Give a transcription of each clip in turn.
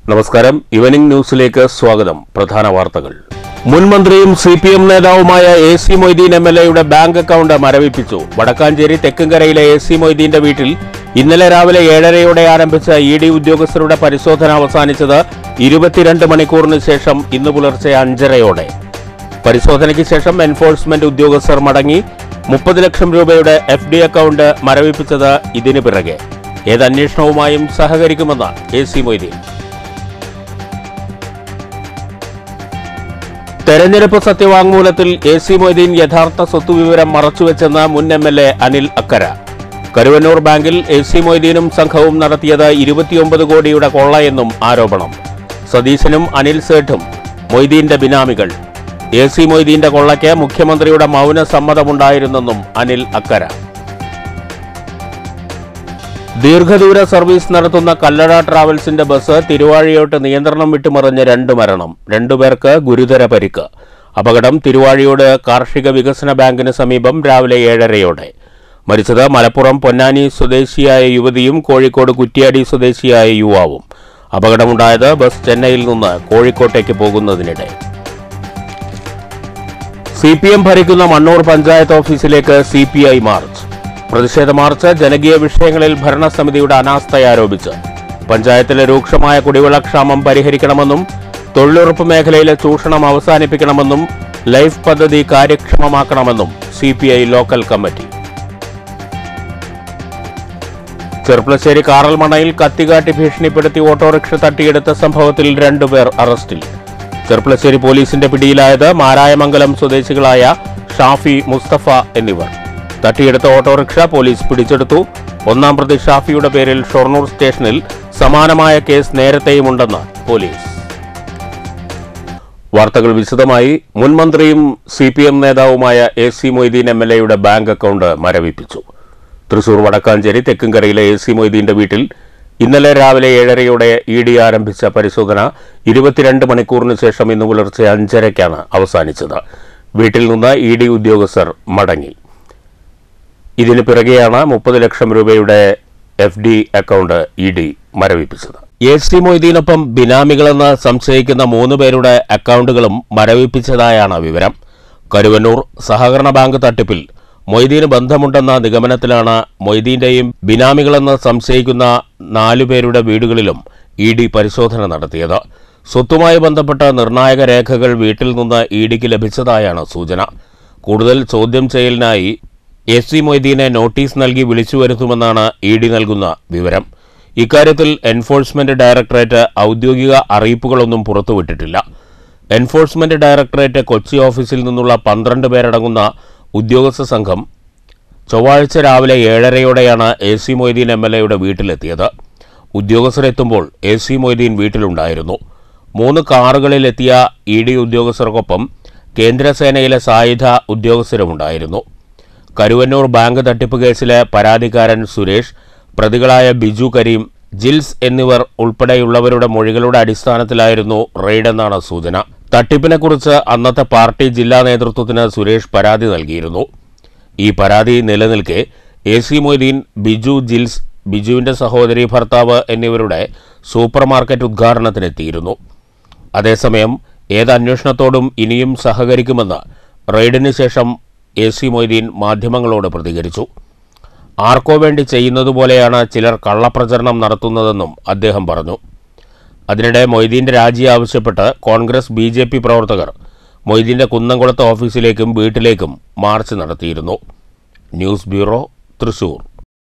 നമസ്കാരം ഇവനിംഗ് ന്യൂസിലേക്ക് സ്വാഗതം പ്രധാന വാർത്തകൾ മുൻ മന്ത്രിയും സി പി എം നേതാവുമായ A C Moideen M L എയുടെ ബാങ്ക് അക്കൗണ്ട് മരവിപ്പിച്ചു വടക്കാഞ്ചേരി തെക്കുംകരയിലെ എ സി മൊയ്തീന്റെ വീട്ടിൽ ഇന്നലെ രാവിലെ ഏഴരയോടെ ആരംഭിച്ച ഇ ഡി ഉദ്യോഗസ്ഥരുടെ പരിശോധന അവസാനിച്ചത് ഇരുപത്തിരണ്ട് മണിക്കൂറിന് ശേഷം ഇന്ന് പുലർച്ചെ അഞ്ചരയോടെ പരിശോധനയ്ക്ക് ശേഷം എൻഫോഴ്സ്മെന്റ് ഉദ്യോഗസ്ഥർ മടങ്ങി മുപ്പത് ലക്ഷം രൂപയുടെ എഫ് ഡി അക്കൗണ്ട് മരവിപ്പിച്ചത് ഇതിനു പിറകെ ഏത് അന്വേഷണവുമായും സഹകരിക്കുമെന്ന് എ സി മൊയ്തീൻ തെരഞ്ഞെടുപ്പ് സത്യവാങ്മൂലത്തിൽ എ സി മൊയ്തീൻ യഥാർത്ഥ സ്വത്തുവിവരം മറച്ചുവെച്ചെന്ന് മുൻ M L A Anil Akkara Karuvannur ബാങ്കിൽ എ സി മൊയ്തീനും സംഘവും നടത്തിയത് ഇരുപത്തിയൊമ്പത് കോടിയുടെ കൊള്ളയെന്നും ആരോപണം സതീശനും അനിൽ സേഠും മൊയ്തീന്റെ ബിനാമികൾ എ സി മൊയ്തീന്റെ കൊള്ളയ്ക്ക് മുഖ്യമന്ത്രിയുടെ മൗന സമ്മതമുണ്ടായിരുന്നെന്നും അനിൽ അക്കര ദീർഘദൂര സർവീസ് നടത്തുന്ന കല്ലട ട്രാവൽസിന്റെ ബസ് തിരുവാഴിയോട്ട് നിയന്ത്രണം വിട്ടുമറിഞ്ഞ് രണ്ട് മരണം രണ്ടുപേർക്ക് ഗുരുതര പരിക്ക് അപകടം തിരുവാഴിയോട് കാർഷിക വികസന ബാങ്കിന് സമീപം രാവിലെ ഏഴരയോടെ മരിച്ചത് മലപ്പുറം പൊന്നാനി സ്വദേശിയായ യുവതിയും കോഴിക്കോട് കുറ്റ്യാടി സ്വദേശിയായ യുവാവും അപകടമുണ്ടായത് ബസ് ചെന്നൈയിൽ നിന്ന് കോഴിക്കോട്ടേക്ക് പോകുന്നതിനിടെ സി പി എം ഭരിക്കുന്ന മണ്ണൂർ പഞ്ചായത്ത് ഓഫീസിലേക്ക് സി പി ഐ മാർച്ച് പ്രതിഷേധ മാർച്ച് ജനകീയ വിഷയങ്ങളിൽ ഭരണസമിതിയുടെ അനാസ്ഥ ആരോപിച്ച് പഞ്ചായത്തിലെ രൂക്ഷമായ കുടിവെള്ളക്ഷാമം പരിഹരിക്കണമെന്നും തൊഴിലുറപ്പ് മേഖലയിലെ ചൂഷണം അവസാനിപ്പിക്കണമെന്നും ലൈഫ് പദ്ധതി കാര്യക്ഷമമാക്കണമെന്നും C P I local committee Cherpulassery കാറൽമണയിൽ കത്തികാട്ടി ഭീഷണിപ്പെടുത്തി ഓട്ടോറിക്ഷ തട്ടിയെടുത്ത സംഭവത്തിൽ രണ്ടുപേർ അറസ്റ്റിൽ ചെർപ്പളശ്ശേരി പോലീസിന്റെ പിടിയിലായത് മാരായമംഗലം സ്വദേശികളായ ഷാഫി മുസ്തഫ എന്നിവർ തട്ടിയെടുത്ത ഓട്ടോറിക്ഷ പോലീസ് പിടിച്ചെടുത്തു ഒന്നാം പ്രതി ഷാഫിയുടെ പേരിൽ ഷൊർണൂർ സ്റ്റേഷനിൽ സമാനമായ കേസ് നേരത്തെയുമുണ്ടെന്ന് പോലീസ് വാർത്തകൾ വിശദമായി മുൻ മന്ത്രിയും സി പി എം നേതാവുമായ A C Moideen M L എയുടെ ബാങ്ക് അക്കൗണ്ട് മരവിപ്പിച്ചു തൃശൂർ വടക്കാഞ്ചേരി തെക്കുംകരയിലെ എ സി മൊയ്തീന്റെ വീട്ടിൽ ഇന്നലെ രാവിലെ ഏഴരയോടെ ഇ ഡി ആരംഭിച്ച പരിശോധന ഇരുപത്തിരണ്ട് മണിക്കൂറിന് ശേഷം ഇന്ന് പുലർച്ചെ അഞ്ചരയ്ക്കാണ് അവസാനിച്ചത് വീട്ടിൽ നിന്ന് ഇ ഡി ഉദ്യോഗസ്ഥർ മടങ്ങി ഇതിന് പിറകെയാണ് മുപ്പത് ലക്ഷം രൂപയുടെ F D account E D മരവിപ്പിച്ചത് എ സി മൊയ്തീനൊപ്പം ബിനാമികളെന്ന് സംശയിക്കുന്ന മൂന്ന് പേരുടെ അക്കൗണ്ടുകളും മരവിപ്പിച്ചതായാണ് വിവരം കരുവന്നൂർ സഹകരണ ബാങ്ക് തട്ടിപ്പിൽ മൊയ്തീന് ബന്ധമുണ്ടെന്ന നിഗമനത്തിലാണ് മൊയ്തീന്റെയും ബിനാമികളെന്ന് സംശയിക്കുന്ന നാലുപേരുടെ വീടുകളിലും ഇ ഡി പരിശോധന നടത്തിയത് സ്വത്തുമായി ബന്ധപ്പെട്ട നിർണായക രേഖകൾ വീട്ടിൽ നിന്ന് ഇ ഡിക്ക് ലഭിച്ചതായാണ് സൂചന കൂടുതൽ ചോദ്യം ചെയ്യലിനായി എസ് സി മൊയ്തീനെ നോട്ടീസ് നൽകി വിളിച്ചു വരുത്തുമെന്നാണ് ഇ ഡി നൽകുന്ന വിവരം ഇക്കാര്യത്തിൽ എൻഫോഴ്സ്മെന്റ് ഡയറക്ടറേറ്റ് ഔദ്യോഗിക അറിയിപ്പുകളൊന്നും പുറത്തുവിട്ടിട്ടില്ല എൻഫോഴ്സ്മെന്റ് ഡയറക്ടറേറ്റ് കൊച്ചി ഓഫീസിൽ നിന്നുള്ള പന്ത്രണ്ട് പേരടങ്ങുന്ന ഉദ്യോഗസ്ഥ സംഘം ചൊവ്വാഴ്ച രാവിലെ ഏഴരയോടെയാണ് A C Moideen M L എയുടെ വീട്ടിലെത്തിയത് ഉദ്യോഗസ്ഥരെത്തുമ്പോൾ എ സി മൊയ്തീൻ വീട്ടിലുണ്ടായിരുന്നു മൂന്ന് കാറുകളിലെത്തിയ ഇ ഡി ഉദ്യോഗസ്ഥർക്കൊപ്പം കേന്ദ്രസേനയിലെ സായുധ ഉദ്യോഗസ്ഥരുമുണ്ടായിരുന്നു കരുവന്നൂർ ബാങ്ക് തട്ടിപ്പ് കേസിലെ പരാതിക്കാരൻ സുരേഷ് പ്രതികളായ ബിജു കരീം ജിൽസ് എന്നിവർ ഉൾപ്പെടെയുള്ളവരുടെ മൊഴികളുടെ അടിസ്ഥാനത്തിലായിരുന്നു റെയ്ഡെന്നാണ് സൂചന തട്ടിപ്പിനെക്കുറിച്ച് അന്നത്തെ പാർട്ടി ജില്ലാ നേതൃത്വത്തിന് സുരേഷ് പരാതി നൽകിയിരുന്നു ഈ പരാതി നിലനിൽക്കെ എ സി മൊയ്തീൻ ബിജു ജിൽസ് ബിജുവിന്റെ സഹോദരി ഭർത്താവ് എന്നിവരുടെ സൂപ്പർ മാർക്കറ്റ് ഉദ്ഘാടനത്തിനെത്തിയിരുന്നു അതേസമയം ഏത് അന്വേഷണത്തോടും ഇനിയും സഹകരിക്കുമെന്ന് റെയ്ഡിന് ശേഷം എ സി മൊയ്തീൻ മാധ്യമങ്ങളോട് പ്രതികരിച്ചു ആർക്കോ വേണ്ടി ചെയ്യുന്നതുപോലെയാണ് ചിലർ കള്ളപ്രചരണം നടത്തുന്നതെന്നും അദ്ദേഹം പറഞ്ഞു അതിനിടെ മൊയ്തീന്റെ രാജി ആവശ്യപ്പെട്ട് കോൺഗ്രസ് ബി ജെ പി പ്രവർത്തകർ മൊയ്തീന്റെ കുന്നംകുളത്ത് ഓഫീസിലേക്കും വീട്ടിലേക്കും മാർച്ച് നടത്തിയിരുന്നു news bureau Thrissur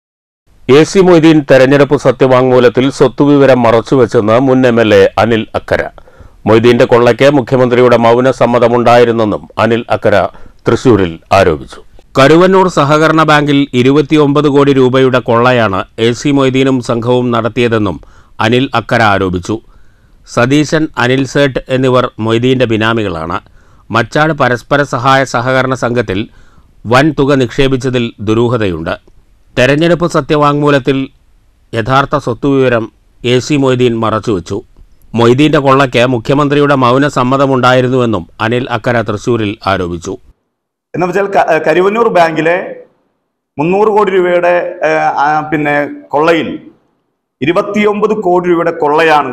A C Moideen തെരഞ്ഞെടുപ്പ് സത്യവാങ്മൂലത്തിൽ സ്വത്തുവിവരം മറച്ചുവെച്ചെന്ന് മുൻ M L A Anil Akkara മൊയ്തീന്റെ കൊള്ളയ്ക്ക് മുഖ്യമന്ത്രിയുടെ മൗന സമ്മതമുണ്ടായിരുന്നെന്നും അനിൽ അക്കര തൃശൂരിൽ ആരോപിച്ചു കരുവന്നൂർ സഹകരണ ബാങ്കിൽ ഇരുപത്തിയൊമ്പത് കോടി രൂപയുടെ കൊള്ളയാണ് എ സി മൊയ്തീനും സംഘവും നടത്തിയതെന്നും അനിൽ അക്കര ആരോപിച്ചു സതീശൻ അനിൽ സേട്ട് എന്നിവർ മൊയ്തീന്റെ ബിനാമികളാണ് മച്ചാട് പരസ്പര സഹായ സഹകരണ സംഘത്തിൽ വൻ തുക നിക്ഷേപിച്ചതിൽ ദുരൂഹതയുണ്ട് തെരഞ്ഞെടുപ്പ് സത്യവാങ്മൂലത്തിൽ യഥാർത്ഥ സ്വത്തുവിവരം എ സി മൊയ്തീൻ മറച്ചുവെച്ചു മൊയ്തീന്റെ കൊള്ളയ്ക്ക് മുഖ്യമന്ത്രിയുടെ മൗന സമ്മതമുണ്ടായിരുന്നുവെന്നും അനിൽ അക്കര തൃശൂരിൽ ആരോപിച്ചു എന്ന് വെച്ചാൽ ക- കരുവന്നൂർ ബാങ്കിലെ മുന്നൂറ് കോടി രൂപയുടെ ഏഹ്, ആ, പിന്നെ കൊള്ളയിൽ ഇരുപത്തിയൊമ്പത് കോടി രൂപയുടെ കൊള്ളയാണ്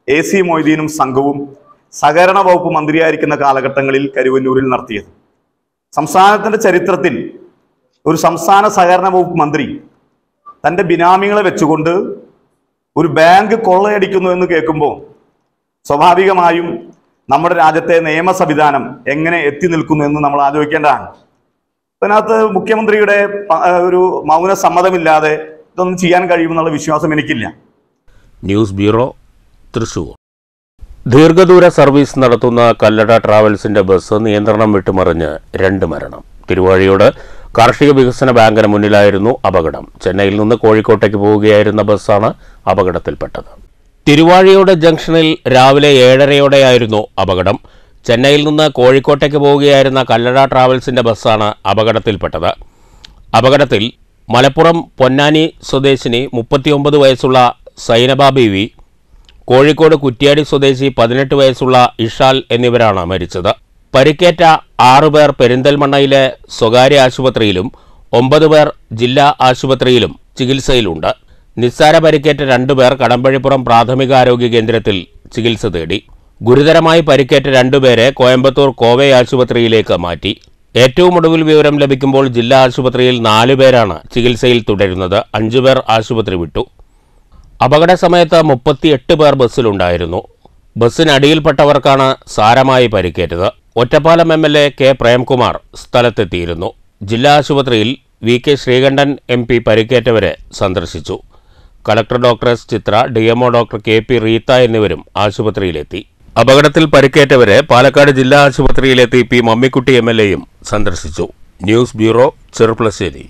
എ സി മൊയ്തീനും സംഘവും സഹകരണ വകുപ്പ് മന്ത്രിയായിരിക്കുന്ന കാലഘട്ടങ്ങളിൽ കരുവന്നൂരിൽ നടത്തിയത് സംസ്ഥാനത്തിന്റെ ചരിത്രത്തിൽ ഒരു സംസ്ഥാന സഹകരണ വകുപ്പ് മന്ത്രി തന്റെ ബിനാമികളെ വെച്ചുകൊണ്ട് ഒരു ബാങ്ക് കൊള്ളയടിക്കുന്നു എന്ന് കേൾക്കുമ്പോൾ സ്വാഭാവികമായും നമ്മുടെ രാജ്യത്തെ നിയമ സംവിധാനം എങ്ങനെ എത്തി നിൽക്കുന്നു എന്ന് നമ്മൾ ആലോചിക്കേണ്ടതാണ് അതിനകത്ത് മുഖ്യമന്ത്രിയുടെ പ- ഒരു മൗന സമ്മതമില്ലാതെ ഇതൊന്നും ചെയ്യാൻ കഴിയുമെന്നുള്ള വിശ്വാസം എനിക്കില്ല ന്യൂസ് ബ്യൂറോ തൃശൂർ ദീർഘദൂര സർവീസ് നടത്തുന്ന കല്ലട ട്രാവൽസിന്റെ ബസ് നിയന്ത്രണം വിട്ടുമറിഞ്ഞ് രണ്ട് മരണം തിരുവാഴിയോട് കാർഷിക വികസന ബാങ്കിന് മുന്നിലായിരുന്നു അപകടം ചെന്നൈയിൽ നിന്ന് കോഴിക്കോട്ടേക്ക് പോവുകയായിരുന്ന ബസ്സാണ് അപകടത്തിൽപ്പെട്ടത് തിരുവാഴിയോട് ജംഗ്ഷനിൽ രാവിലെ ഏഴരയോടെയായിരുന്നു അപകടം ചെന്നൈയിൽ നിന്ന് കോഴിക്കോട്ടേക്ക് പോവുകയായിരുന്ന കല്ലട ട്രാവൽസിന്റെ ബസ്സാണ് അപകടത്തിൽപ്പെട്ടത് അപകടത്തിൽ മലപ്പുറം പൊന്നാനി സ്വദേശിനി മുപ്പത്തിയൊമ്പത് വയസ്സുള്ള സൈനബ ബീവി കോഴിക്കോട് കുറ്റ്യാടി സ്വദേശി പതിനെട്ട് വയസ്സുള്ള ഇഷാൽ എന്നിവരാണ് മരിച്ചത് പരിക്കേറ്റ ആറുപേർ പെരിന്തൽമണ്ണയിലെ സ്വകാര്യ ആശുപത്രിയിലും ഒമ്പത് പേർ ജില്ലാ ആശുപത്രിയിലും ചികിത്സയിലുണ്ട് നിസ്സാര പരിക്കേറ്റ രണ്ടുപേർ കടമ്പഴിപ്പുറം പ്രാഥമികാരോഗ്യ കേന്ദ്രത്തിൽ ചികിത്സ തേടി ഗുരുതരമായി പരിക്കേറ്റ രണ്ടുപേരെ കോയമ്പത്തൂർ കോവെ ആശുപത്രിയിലേക്ക് മാറ്റി ഏറ്റവും ഒടുവിൽ വിവരം ലഭിക്കുമ്പോൾ ജില്ലാ ആശുപത്രിയിൽ നാലുപേരാണ് ചികിത്സയിൽ തുടരുന്നത് അഞ്ചുപേർ ആശുപത്രി വിട്ടു അപകട സമയത്ത് മുപ്പത്തിയെട്ട് പേർ ബസ്സിലുണ്ടായിരുന്നു ബസ്സിനടിയിൽപ്പെട്ടവർക്കാണ് സാരമായി പരിക്കേറ്റത് Ottapalam M L A K Premkumar സ്ഥലത്തെത്തിയിരുന്നു ജില്ലാ ആശുപത്രിയിൽ V K Sreekandan M P പരിക്കേറ്റവരെ സന്ദർശിച്ചു collector doctor S Chitra D M O doctor K P Reetha എന്നിവരും ആശുപത്രിയിലെത്തി അപകടത്തിൽ പരിക്കേറ്റവരെ പാലക്കാട് ജില്ലാ ആശുപത്രിയിലെത്തി പി മമ്മിക്കുട്ടി എം എൽ എയും സന്ദർശിച്ചു news bureau Cherpulassery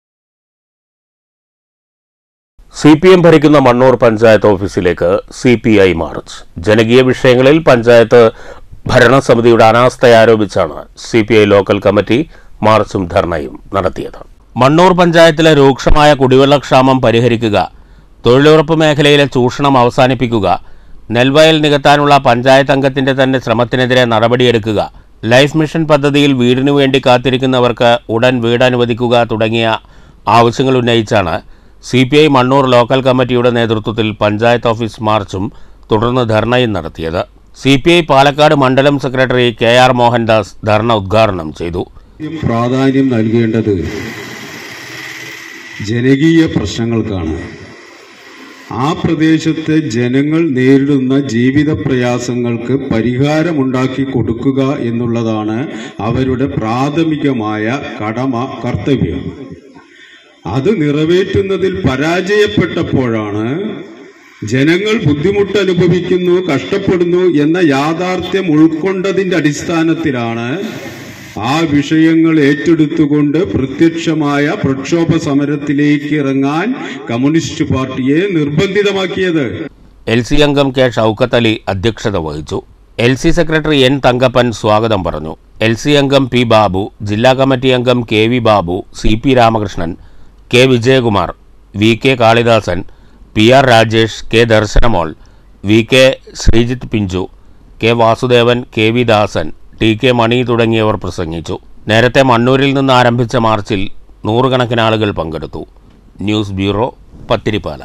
C P M ഭരിക്കുന്ന മണ്ണൂർ പഞ്ചായത്ത് ഓഫീസിലേക്ക് സി പി ഐ മാർച്ച് ജനകീയ വിഷയങ്ങളിൽ പഞ്ചായത്ത് ഭരണസമിതിയുടെ അനാസ്ഥ ആരോപിച്ചാണ് C P I local committee മാർച്ചും ധർണയും നടത്തിയത് മണ്ണൂർ പഞ്ചായത്തിലെ രൂക്ഷമായ കുടിവെള്ളക്ഷാമം പരിഹരിക്കുക തൊഴിലുറപ്പ് മേഖലയിലെ ചൂഷണം അവസാനിപ്പിക്കുക നെൽവയൽ നികത്താനുള്ള പഞ്ചായത്ത് അംഗത്തിന്റെ തന്നെ ശ്രമത്തിനെതിരെ നടപടിയെടുക്കുക ലൈഫ് മിഷൻ പദ്ധതിയിൽ വീടിനു വേണ്ടി കാത്തിരിക്കുന്നവർക്ക് ഉടൻ വീട് അനുവദിക്കുക തുടങ്ങിയ ആവശ്യങ്ങൾ ഉന്നയിച്ചാണ് C P I Mannur local കമ്മിറ്റിയുടെ നേതൃത്വത്തിൽ പഞ്ചായത്ത് ഓഫീസ് മാർച്ചും തുടർന്ന് ധർണയും നടത്തിയത് സി പി ഐ പാലക്കാട് മണ്ഡലം സെക്രട്ടറി കെ ആർ മോഹൻദാസ് ധർണ ഉദ്ഘാടനം ചെയ്തു പ്രാധാന്യം നൽകേണ്ടത് ജനകീയ പ്രശ്നങ്ങൾക്കാണ് ആ പ്രദേശത്തെ ജനങ്ങൾ നേരിടുന്ന ജീവിത പ്രയാസങ്ങൾക്ക് പരിഹാരമുണ്ടാക്കി കൊടുക്കുക എന്നുള്ളതാണ് അവരുടെ പ്രാഥമികമായ കടമ കർത്തവ്യം അത് നിറവേറ്റുന്നതിൽ പരാജയപ്പെട്ടപ്പോഴാണ് ജനങ്ങൾ ബുദ്ധിമുട്ട് അനുഭവിക്കുന്നു കഷ്ടപ്പെടുന്നു എന്ന യാഥാർത്ഥ്യം ഉൾക്കൊണ്ടതിന്റെ അടിസ്ഥാനത്തിലാണ് ആ വിഷയങ്ങൾ ഏറ്റെടുത്തുകൊണ്ട് പ്രത്യക്ഷമായ പ്രക്ഷോഭ സമരത്തിലേക്ക് ഇറങ്ങാൻ കമ്മ്യൂണിസ്റ്റ് പാർട്ടിയെ നിർബന്ധിതമാക്കിയത് എൽ സി അംഗം കെ ഷൗക്കത്ത് അലി അധ്യക്ഷത വഹിച്ചു L C secretary N Thankappan സ്വാഗതം പറഞ്ഞു എൽ സി അംഗം പി ബാബു ജില്ലാ കമ്മിറ്റി അംഗം K V Babu C P Ramakrishnan K Vijayakumar V K Kalidasan P R Rajesh K Darshanamol V K Sreejith Pinchu K Vasudevan K V Dasan T K Mani തുടങ്ങിയവർ പ്രസംഗിച്ചു നേരത്തെ മണ്ണൂരിൽ നിന്ന് ആരംഭിച്ച മാർച്ചിൽ നൂറുകണക്കിന് ആളുകൾ പങ്കെടുത്തു ന്യൂസ് ബ്യൂറോ പത്തിരിപ്പാല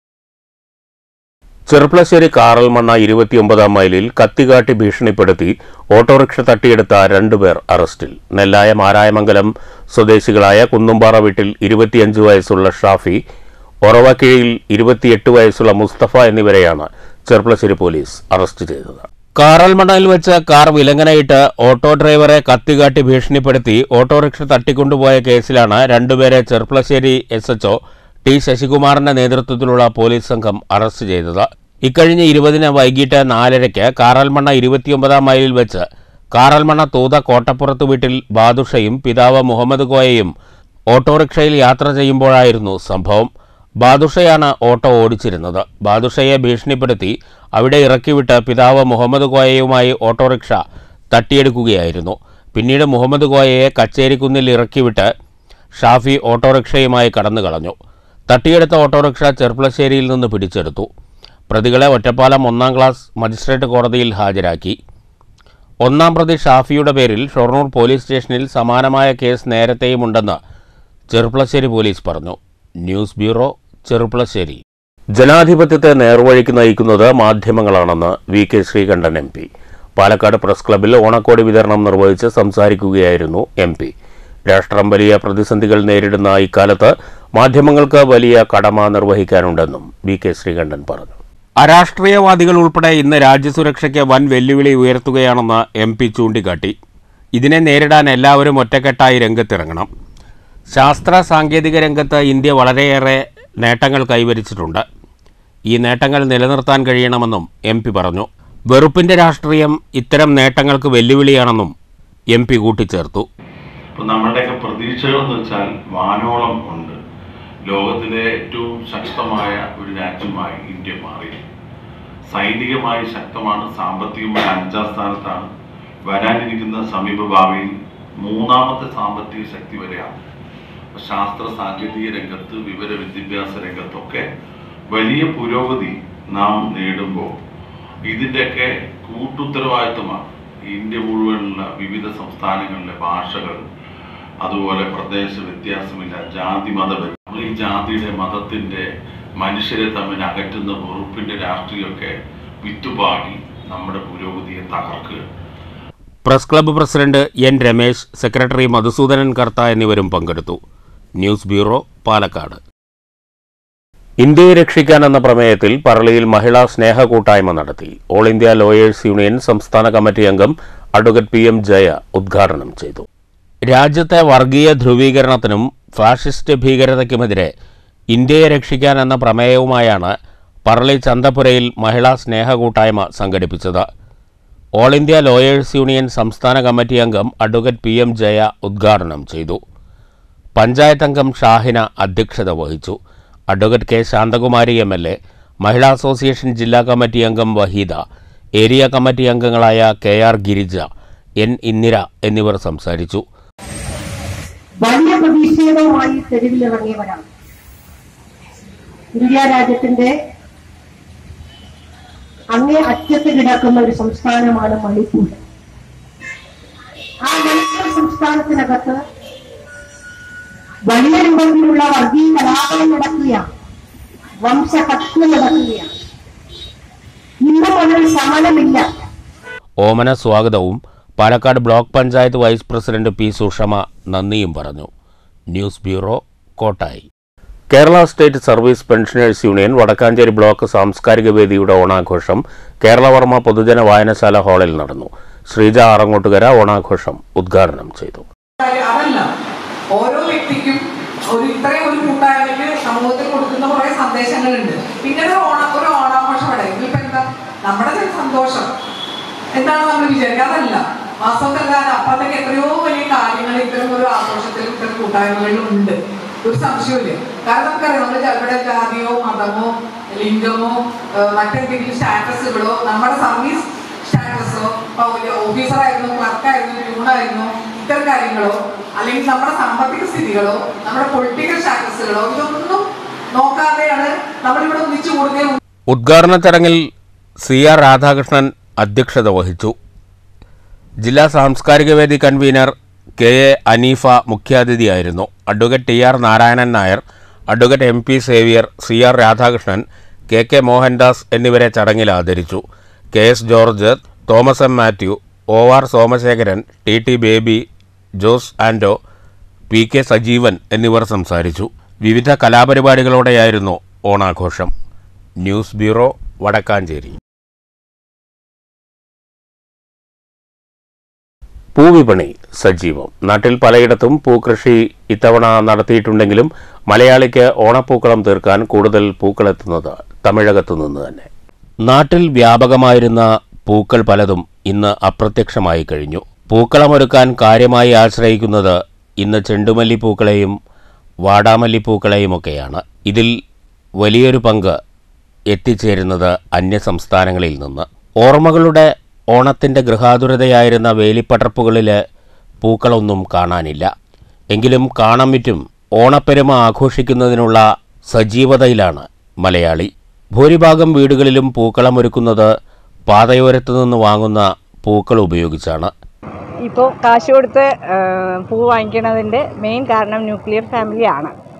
ചെറുപ്പളശ്ശേരി കാറൽമണ്ണ ഇരുപത്തിയൊമ്പതാം മൈലിൽ കത്തികാട്ടി ഭീഷണിപ്പെടുത്തി ഓട്ടോറിക്ഷ തട്ടിയെടുത്ത രണ്ടുപേർ അറസ്റ്റിൽ നെല്ലായ മാരായമംഗലം സ്വദേശികളായ കുന്നുംപാറ വീട്ടിൽ ഇരുപത്തിയഞ്ച് വയസ്സുള്ള ഷാഫി ഒറവക്കീഴിൽ ഇരുപത്തിയെട്ട് വയസ്സുള്ള മുസ്തഫ എന്നിവരെയാണ് ചെറുപ്പളശ്ശേരി പോലീസ് അറസ്റ്റ് ചെയ്തത് കാറൽമണ്ണയിൽ വെച്ച് കാർ വിലങ്ങനയിട്ട് ഓട്ടോ ഡ്രൈവറെ കത്തികാട്ടി ഭീഷണിപ്പെടുത്തി ഓട്ടോറിക്ഷ തട്ടിക്കൊണ്ടുപോയ കേസിലാണ് രണ്ടുപേരെ ചെറുപ്പളശ്ശേരി എസ് എച്ച്ഒ ടി ശശികുമാറിന്റെ നേതൃത്വത്തിലുള്ള പോലീസ് സംഘം അറസ്റ്റ് ചെയ്തത് ഇക്കഴിഞ്ഞ ഇരുപതിന് വൈകിട്ട് നാലരയ്ക്ക് കാറൽമണ്ണ ഇരുപത്തിയൊമ്പതാം മൈലിൽ വെച്ച് കാറൽമണ്ണ തൂത കോട്ടപ്പുറത്ത് വീട്ടിൽ ബാദുഷയും പിതാവ് മുഹമ്മദ് കോയയും ഓട്ടോറിക്ഷയിൽ യാത്ര ചെയ്യുമ്പോഴായിരുന്നു സംഭവം ബാദുഷയാണ് ഓട്ടോ ഓടിച്ചിരുന്നത് ബാദുഷയെ ഭീഷണിപ്പെടുത്തി അവിടെ ഇറക്കിവിട്ട് പിതാവ് മുഹമ്മദ് കോയയുമായി ഓട്ടോറിക്ഷ തട്ടിയെടുക്കുകയായിരുന്നു പിന്നീട് മുഹമ്മദ് കോയയെ കച്ചേരിക്കുന്നിൽ ഇറക്കിവിട്ട് ഷാഫി ഓട്ടോറിക്ഷയുമായി കടന്നു കളഞ്ഞു തട്ടിയെടുത്ത ഓട്ടോറിക്ഷ ചെർപ്പളശ്ശേരിയിൽ നിന്ന് പിടിച്ചെടുത്തു പ്രതികളെ ഒറ്റപ്പാലം ഒന്നാം ക്ലാസ് മജിസ്ട്രേറ്റ് കോടതിയിൽ ഹാജരാക്കി ഒന്നാം പ്രതി ഷാഫിയുടെ പേരിൽ ഷൊർണൂർ പോലീസ് സ്റ്റേഷനിൽ സമാനമായ കേസ് നേരത്തെയുമുണ്ടെന്ന് ചെറുപ്പളശ്ശേരി പോലീസ് പറഞ്ഞു ന്യൂസ് ബ്യൂറോ ചെറുപ്പളശ്ശേരി ജനാധിപത്യത്തെ നേർവഴിക്ക് നയിക്കുന്നത് മാധ്യമങ്ങളാണെന്ന് V K Sreekandan M P Palakkad press ക്ലബ്ബിൽ ഓണക്കോടി വിതരണം നിർവഹിച്ച് സംസാരിക്കുകയായിരുന്നു എം പി രാഷ്ട്രം വലിയ പ്രതിസന്ധികൾ നേരിടുന്ന ഇക്കാലത്ത് മാധ്യമങ്ങൾക്ക് വലിയ കടമ നിർവഹിക്കാനുണ്ടെന്നും വി കെ ശ്രീകണ്ഠൻ പറഞ്ഞു അരാഷ്ട്രീയവാദികൾ ഉൾപ്പെടെ ഇന്ന് രാജ്യസുരക്ഷയ്ക്ക് വൻ വെല്ലുവിളി ഉയർത്തുകയാണെന്ന് എം പി ചൂണ്ടിക്കാട്ടി ഇതിനെ നേരിടാൻ എല്ലാവരും ഒറ്റക്കെട്ടായി രംഗത്തിറങ്ങണം ശാസ്ത്ര സാങ്കേതിക രംഗത്ത് ഇന്ത്യ വളരെയേറെ നേട്ടങ്ങൾ കൈവരിച്ചിട്ടുണ്ട് ഈ നേട്ടങ്ങൾ നിലനിർത്താൻ കഴിയണമെന്നും എം പി പറഞ്ഞു വെറുപ്പിന്റെ രാഷ്ട്രീയം ഇത്തരം നേട്ടങ്ങൾക്ക് വെല്ലുവിളിയാണെന്നും എം പി കൂട്ടിച്ചേർത്തു ഇപ്പൊ നമ്മളുടെയൊക്കെ പ്രതീക്ഷകൾ എന്ന് വെച്ചാൽ വാനോളം ഉണ്ട് ലോകത്തിലെ ഏറ്റവും ശക്തമായ ഒരു രാജ്യമായി ഇന്ത്യ മാറി സൈനികമായി ശക്തമാണ് സാമ്പത്തികമായി അഞ്ചാം സ്ഥാനത്താണ് വരാനിരിക്കുന്ന സമീപ ഭാവിയിൽ മൂന്നാമത്തെ സാമ്പത്തിക ശക്തി വരെയാണ് അപ്പൊ ശാസ്ത്ര സാങ്കേതിക രംഗത്ത് വിവര വിദ്യാഭ്യാസ രംഗത്തൊക്കെ വലിയ പുരോഗതി നാം നേടുമ്പോൾ ഇതിൻ്റെയൊക്കെ കൂട്ടുത്തരവാദിത്വമാണ് ഇന്ത്യ മുഴുവനുള്ള വിവിധ സംസ്ഥാനങ്ങളിലെ ഭാഷകൾ അതുപോലെ പ്രദേശ വ്യത്യാസമില്ല ജാതി മത വ്യ- നമ്മൾ ഈ ജാതിയുടെ മതത്തിന്റെ മനുഷ്യരെ തമ്മിൽ അകറ്റുന്ന വെറുപ്പിന്റെ രാഷ്ട്രീയമൊക്കെ വിത്തുപാകി നമ്മുടെ പുരോഗതിയെ തകർക്കുക press club president N Ramesh secretary Madhusoodanan Kartha എന്നിവരും പങ്കെടുത്തു ന്യൂസ് ബ്യൂറോ പാലക്കാട് ഇന്ത്യയെ രക്ഷിക്കാൻ എന്ന പ്രമേയത്തിൽ പറളിയിൽ മഹിളാ സ്നേഹ കൂട്ടായ്മ നടത്തി ഓൾ ഇന്ത്യ ലോയേഴ്സ് യൂണിയൻ സംസ്ഥാന കമ്മിറ്റി അംഗം അഡ്വക്കേറ്റ് പി എം ജയ ഉദ്ഘാടനം ചെയ്തു രാജ്യത്തെ വർഗീയ ധ്രുവീകരണത്തിനും ഫാഷിസ്റ്റ് ഭീകരതയ്ക്കുമെതിരെ ഇന്ത്യയെ രക്ഷിക്കാൻ എന്ന പ്രമേയവുമായാണ് പറളി ചന്തപുരയിൽ മഹിളാ സ്നേഹ കൂട്ടായ്മ സംഘടിപ്പിച്ചത് ഓൾ ഇന്ത്യ ലോയേഴ്സ് യൂണിയൻ സംസ്ഥാന കമ്മിറ്റി അംഗം അഡ്വക്കേറ്റ് പി എം ജയ ഉദ്ഘാടനം ചെയ്തു പഞ്ചായത്ത് അംഗം ഷാഹിന അധ്യക്ഷത വഹിച്ചു advocate K Santhakumari M L A മഹിളാ അസോസിയേഷൻ ജില്ലാ കമ്മിറ്റി അംഗം വഹീദ ഏരിയ കമ്മിറ്റി അംഗങ്ങളായ K R Girija N Indira എന്നിവർ സംസാരിച്ചു വലിയ പ്രതിഷേധവുമായി തെരുവിലിറങ്ങിയവരാണ് ഇന്ത്യ രാജ്യത്തിന്റെ അങ്ങേ അറ്റത്ത് കിടക്കുന്ന ഒരു സംസ്ഥാനമാണ് മണിപ്പൂർ ആ മണിപ്പൂർ സംസ്ഥാനത്തിനകത്ത് വലിയ രൂപത്തിലുള്ള വർഗീയ കലാപം നടക്കുകയാണ് വംശഹത്യ നടക്കുകയാണ് ഇന്നും അതിൽ സമരമില്ല ഓമന സ്വാഗതവും Palakkad block panchayat vice president P Sushama നന്ദിയും പറഞ്ഞു news bureau Kottayi Kerala state service pensioners union Vadakkanchery block സാംസ്കാരിക വേദിയുടെ ഓണാഘോഷം കേരളവർമ്മ പൊതുജന വായനശാല ഹാളിൽ നടന്നു ശ്രീജ ആറങ്ങോട്ടുകര ഓണാഘോഷം ഉദ്ഘാടനം ചെയ്തു കാര്യം അതല്ല ഓരോ വ്യക്തിക്കും ഒരു ഇത്രയും ഒരു കൂട്ടായ്മയ്ക്ക് സമൂഹത്തിൽ കൊടുക്കുന്ന കുറെ സന്ദേശങ്ങളുണ്ട് ഇങ്ങനെ ഒരു ഓണ ഒരു ഓണാഘോഷം ഇവിടെ ഇതിലിപ്പോ എന്താ നമ്മുടെ ഒരു സന്തോഷം എന്താണ് നമ്മൾ വിചാരിക്കുക അതല്ല വാസ്തവത്തിൽ കാരണം അപ്പത്തേക്ക് എത്രയോ വലിയ കാര്യങ്ങൾ ഇത്തരം ഒരു ആഘോഷത്തിലും ഇത്തരം കൂട്ടായ്മകളിലും ഉണ്ട് ഒരു സംശയമില്ല കാരണം നമുക്കറിയാം നമ്മൾ ഇവിടെ ജാതിയോ മതമോ ലിംഗമോ ഏഹ് മറ്റെന്തെങ്കിലും സ്റ്റാറ്റസുകളോ നമ്മുടെ സർവീസ് സ്റ്റാറ്റസോ ഓഫീസറായിരുന്നു ക്ലർക്കായിരുന്നു ട്യൂണായിരുന്നു ഇത്തരം കാര്യങ്ങളോ അല്ലെങ്കിൽ നമ്മുടെ സാമ്പത്തിക സ്ഥിതികളോ നമ്മുടെ പൊളിറ്റിക്കൽ സ്റ്റാറ്റസുകളോ ഇതൊന്നും നോക്കാതെയാണ് നമ്മളിവിടെ ഒന്നിച്ചു കൂടുന്നതിന് ഉദ്ഘാടന ചടങ്ങിൽ സി ആർ രാധാകൃഷ്ണൻ അധ്യക്ഷത വഹിച്ചു ജില്ലാ സാംസ്കാരിക വേദി കൺവീനർ കെ എ അനീഫ മുഖ്യാതിഥിയായിരുന്നു advocate T R Narayanan Nair advocate M P Xavier C R Radhakrishnan K K Mohandas എന്നിവരെ ചടങ്ങിൽ ആദരിച്ചു K S George Thomas M Mathew O R Somasekharan T T Baby Jose Ando P K Sajeevan എന്നിവർ സംസാരിച്ചു വിവിധ കലാപരിപാടികളോടെയായിരുന്നു ഓണാഘോഷം ന്യൂസ് ബ്യൂറോ വടക്കാഞ്ചേരി പൂവിപണി സജീവം നാട്ടിൽ പലയിടത്തും പൂക്കൃഷി ഇത്തവണ നടത്തിയിട്ടുണ്ടെങ്കിലും മലയാളിക്ക് ഓണപ്പൂക്കളം തീർക്കാൻ കൂടുതൽ പൂക്കളെത്തുന്നത് തമിഴകത്തു നിന്ന് തന്നെ നാട്ടിൽ വ്യാപകമായിരുന്ന പൂക്കൾ പലതും ഇന്ന് അപ്രത്യക്ഷമായി കഴിഞ്ഞു പൂക്കളമൊരുക്കാൻ കാര്യമായി ആശ്രയിക്കുന്നത് ഇന്ന് ചെണ്ടുമല്ലിപ്പൂക്കളെയും വാടാമല്ലിപ്പൂക്കളെയുമൊക്കെയാണ് ഇതിൽ വലിയൊരു പങ്ക് എത്തിച്ചേരുന്നത് അന്യസംസ്ഥാനങ്ങളിൽ നിന്ന് ഓർമ്മകളുടെ ഓണത്തിൻ്റെ ഗൃഹാതുരതയായിരുന്ന വേലിപ്പടർപ്പുകളിൽ പൂക്കളൊന്നും കാണാനില്ല എങ്കിലും കാണാൻ പറ്റും ഓണപ്പെരുമ ആഘോഷിക്കുന്നതിനുള്ള സജീവതയിലാണ് മലയാളി ഭൂരിഭാഗം വീടുകളിലും പൂക്കളമൊരുക്കുന്നത് പാതയോരത്തു നിന്ന് വാങ്ങുന്ന പൂക്കൾ ഉപയോഗിച്ചാണ് ഇപ്പോൾ കാശ് കൊടുത്ത് ആ, പൂ വാങ്ങിക്കുന്നതിൻ്റെ മെയിൻ കാരണം ന്യൂക്ലിയർ ഫാമിലിയാണ്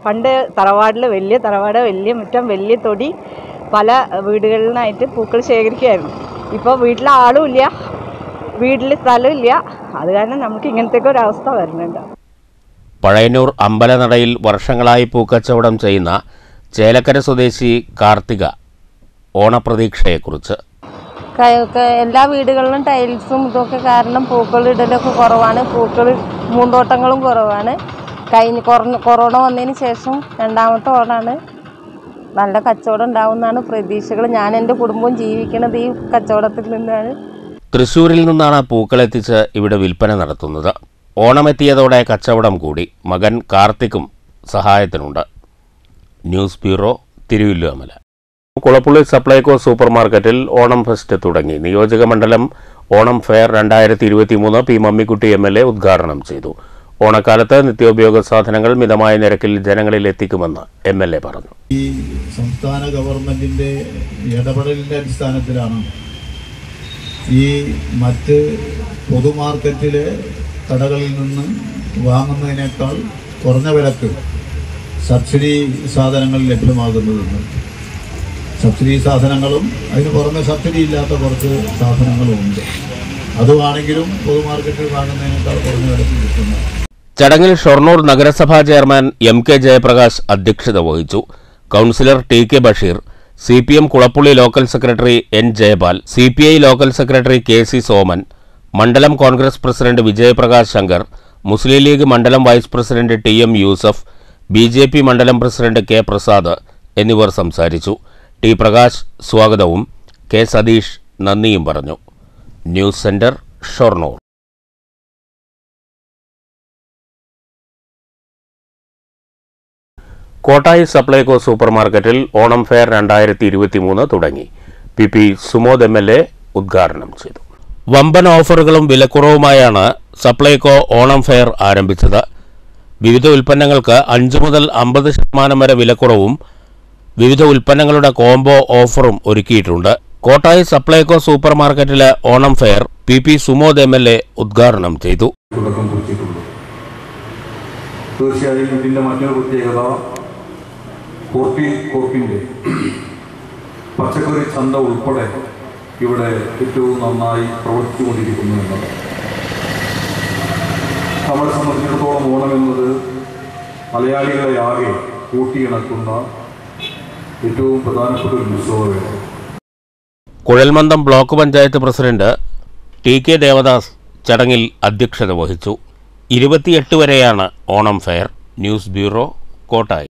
പണ്ട് തറവാടിൽ വലിയ തറവാട് വലിയ മുറ്റം വലിയ തൊടി പല വീടുകളിലായിട്ട് പൂക്കൾ ശേഖരിക്കുമായിരുന്നു ഇപ്പോൾ വീട്ടിൽ ആളും ഇല്ല വീട്ടിൽ സ്ഥലമില്ല അത് കാരണം നമുക്ക് ഇങ്ങനത്തെ ഒരു അവസ്ഥ വരുന്നുണ്ട് പഴയന്നൂർ അമ്പലനടയിൽ വർഷങ്ങളായി പൂക്കച്ചവടം ചെയ്യുന്ന ചേലക്കര സ്വദേശി കാർത്തിക ഓണപ്രതീക്ഷയെക്കുറിച്ച് ക- ക- എല്ലാ വീടുകളിലും ടൈൽസും ഇതൊക്കെ കാരണം പൂക്കൾ ഇടലൊക്കെ കുറവാണ് പൂക്കൾ പൂന്തോട്ടങ്ങളും കുറവാണ് കഴിഞ്ഞ് കുറഞ്ഞ കൊറോണ വന്നതിന് ശേഷം രണ്ടാമത്തെ ഓണാണ് നല്ല കച്ചവടം ഉണ്ടാവുമെന്നാണ് പ്രതീക്ഷകൾ ഞാൻ എൻ്റെ കുടുംബവും ജീവിക്കുന്നത് ഈ കച്ചവടത്തിൽ നിന്നാണ് തൃശൂരിൽ നിന്നാണ് പൂക്കളെത്തിച്ച് ഇവിടെ വിൽപ്പന നടത്തുന്നത് ഓണമെത്തിയതോടെ കച്ചവടം കൂടി മകൻ കാർത്തിക്കും സഹായത്തിനുണ്ട് news bureau Thiruvilwamala Kulappully Supplyco super മാർക്കറ്റിൽ ഓണം ഫെസ്റ്റ് തുടങ്ങി നിയോജക മണ്ഡലം ഓണം ഫെയർ രണ്ടായിരത്തി ഇരുപത്തി മൂന്ന് P Mammikutty M L A ഉദ്ഘാടനം ചെയ്തു ഓണക്കാലത്ത് നിത്യോപയോഗ സാധനങ്ങൾ മിതമായ നിരക്കിൽ ജനങ്ങളിൽ എത്തിക്കുമെന്ന് എം എൽ എ പറഞ്ഞു ഈ സംസ്ഥാന ഗവൺമെന്റിന്റെ ഇടപെടലിന്റെ അടിസ്ഥാനത്തിലാണ് ഈ മറ്റ് പൊതുമാർക്കറ്റിലെ കടകളിൽ നിന്ന് വാങ്ങുന്നതിനേക്കാൾ കുറഞ്ഞ വിലക്ക് സബ്സിഡി സാധനങ്ങൾ ലഭ്യമാകുന്നതെന്ന് സബ്സിഡി സാധനങ്ങളും അതിന് പുറമെ സബ്സിഡി ഇല്ലാത്ത കുറച്ച് സാധനങ്ങളും ഉണ്ട് അതുവാണെങ്കിലും പൊതുമാർക്കറ്റിൽ വാങ്ങുന്നതിനേക്കാൾ കുറഞ്ഞ വിലക്ക് കിട്ടുന്നതാണ് ചടങ്ങിൽ ഷൊർണൂർ നഗരസഭാ ചെയർമാൻ എം കെ ജയപ്രകാശ് അധ്യക്ഷത വഹിച്ചു councillor T K Basheer C P M Kulappully local secretary N Jayapal C P I local secretary K C Soman മണ്ഡലം കോൺഗ്രസ് പ്രസിഡന്റ് വിജയപ്രകാശ് ശങ്കർ മുസ്ലിം ലീഗ് മണ്ഡലം vice president T M Yusuf B J P മണ്ഡലം പ്രസിഡന്റ് കെ പ്രസാദ് എന്നിവർ സംസാരിച്ചു ടി പ്രകാശ് സ്വാഗതവും കെ സതീഷ് നന്ദിയും പറഞ്ഞു news centre Shoranur Kottayi Supplyco super മാർക്കറ്റിൽ Onam fair രണ്ടായിരത്തി ഇരുപത്തിമൂന്ന് തുടങ്ങി P P Sumod M L A ഉദ്ഘാടനം ചെയ്തു വമ്പൻ ഓഫറുകളും വിലക്കുറവുമായാണ് സപ്ലൈകോ ഓണം ഫെയർ ആരംഭിച്ചത് വിവിധ ഉൽപ്പന്നങ്ങൾക്ക് അഞ്ച് മുതൽ അമ്പത് ശതമാനം വരെ വിലക്കുറവും വിവിധ ഉൽപ്പന്നങ്ങളുടെ കോംബോ ഓഫറും ഒരുക്കിയിട്ടുണ്ട് കോട്ടായി സപ്ലൈകോ സൂപ്പർ മാർക്കറ്റിലെ Onam fair P P Sumod M L A ഉദ്ഘാടനം ചെയ്തു തുടക്കം കുറിച്ചിട്ടുണ്ട് തീർച്ചയായും ഇതിൻ്റെ മറ്റൊരു പ്രത്യേകത കോർട്ടി കോർപ്പിൻ്റെ പച്ചക്കറി ചന്ത ഉൾപ്പെടെ ഇവിടെ ഏറ്റവും നന്നായി പ്രവർത്തിച്ചുകൊണ്ടിരിക്കുന്നു എന്നത് നമ്മളെ സംബന്ധിച്ചിടത്തോളം ഓണം എന്നത് മലയാളികളെ ആകെ കൂട്ടിയിണക്കുന്ന ഏറ്റവും പ്രധാനപ്പെട്ട ഒരു ഉത്സവമാണ് കുഴൽമന്ദം block panchayat president T K Devadas ചടങ്ങിൽ അധ്യക്ഷത വഹിച്ചു ഇരുപത്തിയെട്ട് വരെയാണ് Onam fair news bureau Kottayi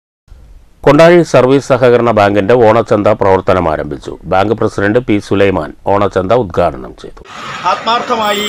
Kondazhy service സഹകരണ ബാങ്കിന്റെ ഓണച്ചന്ത പ്രവർത്തനം ആരംഭിച്ചു ബാങ്ക് പ്രസിഡന്റ് പി സുലൈമാൻ ഓണച്ചന്ത ഉദ്ഘാടനം ചെയ്തു ആത്മാർത്ഥമായി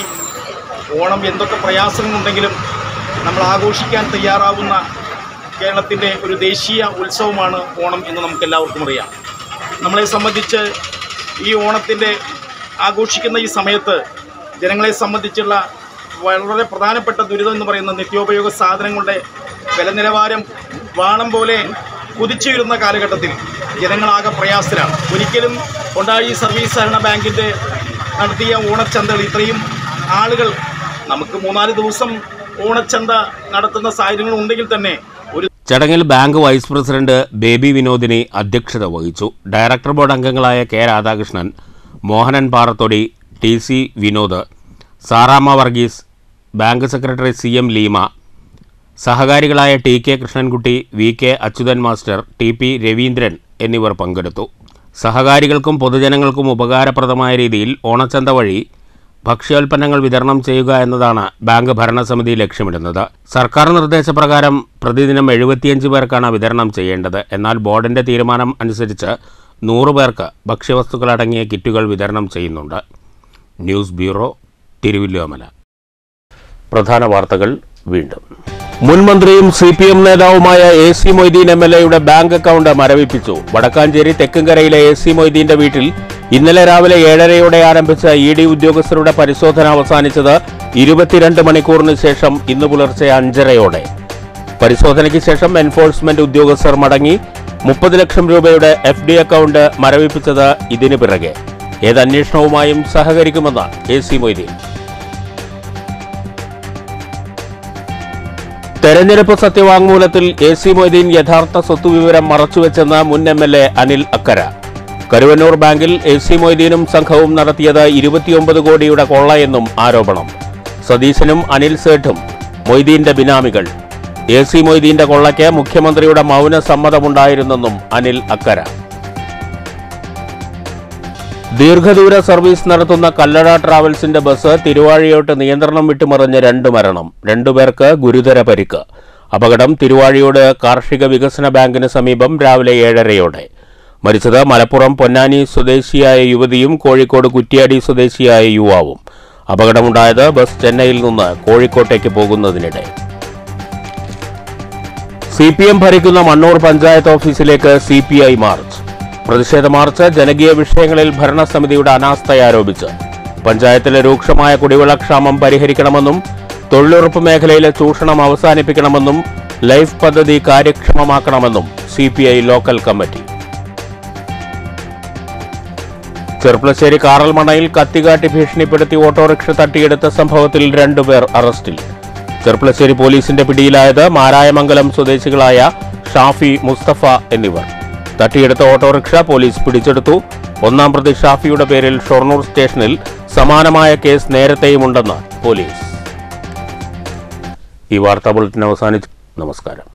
ഓണം എന്തൊക്കെ പ്രയാസങ്ങളുണ്ടെങ്കിലും നമ്മൾ ആഘോഷിക്കാൻ തയ്യാറാവുന്ന കേരളത്തിൻ്റെ ഒരു ദേശീയ ഉത്സവമാണ് ഓണം എന്ന് നമുക്ക് എല്ലാവർക്കും അറിയാം നമ്മളെ സംബന്ധിച്ച് ഈ ഓണത്തിൻ്റെ ആഘോഷിക്കുന്ന ഈ സമയത്ത് ജനങ്ങളെ സംബന്ധിച്ചുള്ള വളരെ പ്രധാനപ്പെട്ട ദുരിതം എന്ന് പറയുന്ന നിത്യോപയോഗ സാധനങ്ങളുടെ വില നിലവാരം വാണം പോലെ കുതിച്ചുയരുന്ന കാലഘട്ടത്തിൽ ജനങ്ങളാകെ പ്രയാസത്തിലാണ് ഒരിക്കലും കൊണ്ടാഴി സർവീസ് സഹകരണ ബാങ്കിൻ്റെ നടത്തിയ ഓണച്ചന്തകൾ ഇത്രയും ആളുകൾ നമുക്ക് മൂന്നാല് ദിവസം ഓണച്ചന്ത നടത്തുന്ന സാഹചര്യങ്ങൾ ഉണ്ടെങ്കിൽ തന്നെ ഒരു ചടങ്ങിൽ bank vice president Baby Vinodini അധ്യക്ഷത വഹിച്ചു ഡയറക്ടർ ബോർഡ് അംഗങ്ങളായ K Radhakrishnan Mohanan Parathodi T C Vinod Saramma Varghese bank secretary C M Leema സഹകാരികളായ T K Krishnankutty V K Achuthan master T P Raveendran എന്നിവർ പങ്കെടുത്തു സഹകാരികൾക്കും പൊതുജനങ്ങൾക്കും ഉപകാരപ്രദമായ രീതിയിൽ ഓണച്ചന്ത വഴി ഭക്ഷ്യോൽപ്പന്നങ്ങൾ വിതരണം ചെയ്യുക എന്നതാണ് ബാങ്ക് ഭരണസമിതി ലക്ഷ്യമിടുന്നത് സർക്കാർ നിർദ്ദേശപ്രകാരം പ്രതിദിനം എഴുപത്തിയഞ്ച് പേർക്കാണ് വിതരണം ചെയ്യേണ്ടത് എന്നാൽ ബോർഡിന്റെ തീരുമാനം അനുസരിച്ച് നൂറ് പേർക്ക് ഭക്ഷ്യവസ്തുക്കളടങ്ങിയ കിറ്റുകൾ വിതരണം ചെയ്യുന്നുണ്ട് ന്യൂസ് ബ്യൂറോ തിരുവല്ലോമല പ്രധാന വാർത്തകൾ വീണ്ടും മുൻ മന്ത്രിയും സി പി എം നേതാവുമായ A C Moideen M L എയുടെ ബാങ്ക് അക്കൗണ്ട് മരവിപ്പിച്ചു വടക്കാഞ്ചേരി തെക്കുംകരയിലെ എ സി മൊയ്തീന്റെ വീട്ടിൽ ഇന്നലെ രാവിലെ ഏഴരയോടെ ആരംഭിച്ച ഇ ഡി ഉദ്യോഗസ്ഥരുടെ പരിശോധന അവസാനിച്ചത് ഇരുപത്തിരണ്ട് മണിക്കൂറിന് ശേഷം ഇന്ന് പുലർച്ചെ അഞ്ചരയോടെ പരിശോധനയ്ക്ക് ശേഷം എൻഫോഴ്സ്മെന്റ് ഉദ്യോഗസ്ഥർ മടങ്ങി മുപ്പത് ലക്ഷം രൂപയുടെ എഫ് ഡി അക്കൗണ്ട് മരവിപ്പിച്ചത് ഇതിനു പിറകെ ഏത് അന്വേഷണവുമായും സഹകരിക്കുമെന്ന് എ സി മൊയ്തീൻ തെരഞ്ഞെടുപ്പ് സത്യവാങ്മൂലത്തിൽ എ സി മൊയ്തീൻ യഥാർത്ഥ സ്വത്തുവിവരം മറച്ചുവെച്ചെന്ന് മുൻ M L A Anil Akkara Karuvannur ബാങ്കിൽ എ സി മൊയ്തീനും സംഘവും നടത്തിയത് ഇരുപത്തിയൊമ്പത് കോടിയുടെ കൊള്ളയെന്നും ആരോപണം സതീശനും അനിൽ സേഠും മൊയ്തീന്റെ ബിനാമികൾ എ സി മൊയ്തീന്റെ കൊള്ളയ്ക്ക് മുഖ്യമന്ത്രിയുടെ മൗന സമ്മതമുണ്ടായിരുന്നെന്നും അനിൽ അക്കര ദീർഘദൂര സർവീസ് നടത്തുന്ന കല്ലട ട്രാവൽസിന്റെ ബസ് തിരുവാഴിയോട്ട് നിയന്ത്രണം വിട്ടുമറിഞ്ഞ് രണ്ട് മരണം രണ്ടുപേർക്ക് ഗുരുതര പരിക്ക് അപകടം തിരുവാഴിയോട് കാർഷിക വികസന ബാങ്കിന് സമീപം രാവിലെ ഏഴരയോടെ മരിച്ചത് മലപ്പുറം പൊന്നാനി സ്വദേശിയായ യുവതിയും കോഴിക്കോട് കുറ്റ്യാടി സ്വദേശിയായ യുവാവും അപകടമുണ്ടായത് ബസ് ചെന്നൈയിൽ നിന്ന് കോഴിക്കോട്ടേക്ക് പോകുന്നതിനിടെ സി പി എം ഭരിക്കുന്ന മണ്ണൂർ പഞ്ചായത്ത് ഓഫീസിലേക്ക് സി പി ഐ മാർച്ച് പ്രതിഷേധ മാർച്ച് ജനകീയ വിഷയങ്ങളിൽ ഭരണസമിതിയുടെ അനാസ്ഥ ആരോപിച്ച് പഞ്ചായത്തിലെ രൂക്ഷമായ കുടിവെള്ളക്ഷാമം പരിഹരിക്കണമെന്നും തൊഴിലുറപ്പ് മേഖലയിലെ ചൂഷണം അവസാനിപ്പിക്കണമെന്നും ലൈഫ് പദ്ധതി കാര്യക്ഷമമാക്കണമെന്നും C P I local committee Cherpulassery കാറൽമണയിൽ കത്തികാട്ടി ഭീഷണിപ്പെടുത്തി ഓട്ടോറിക്ഷ തട്ടിയെടുത്ത സംഭവത്തിൽ രണ്ടുപേർ അറസ്റ്റിൽ ചെർപ്പളശ്ശേരി പോലീസിന്റെ പിടിയിലായത് മാരായമംഗലം സ്വദേശികളായ ഷാഫി മുസ്തഫ എന്നിവർ തട്ടിയെടുത്ത ഓട്ടോറിക്ഷ പോലീസ് പിടിച്ചെടുത്തു ഒന്നാം പ്രതി ഷാഫിയുടെ പേരിൽ ഷൊർണൂർ സ്റ്റേഷനിൽ സമാനമായ കേസ് നേരത്തെയുമുണ്ടെന്ന് പോലീസ് ഈ വാർത്താ ബുള്ളറ്റിൻ അവസാനിച്ചു നമസ്കാരം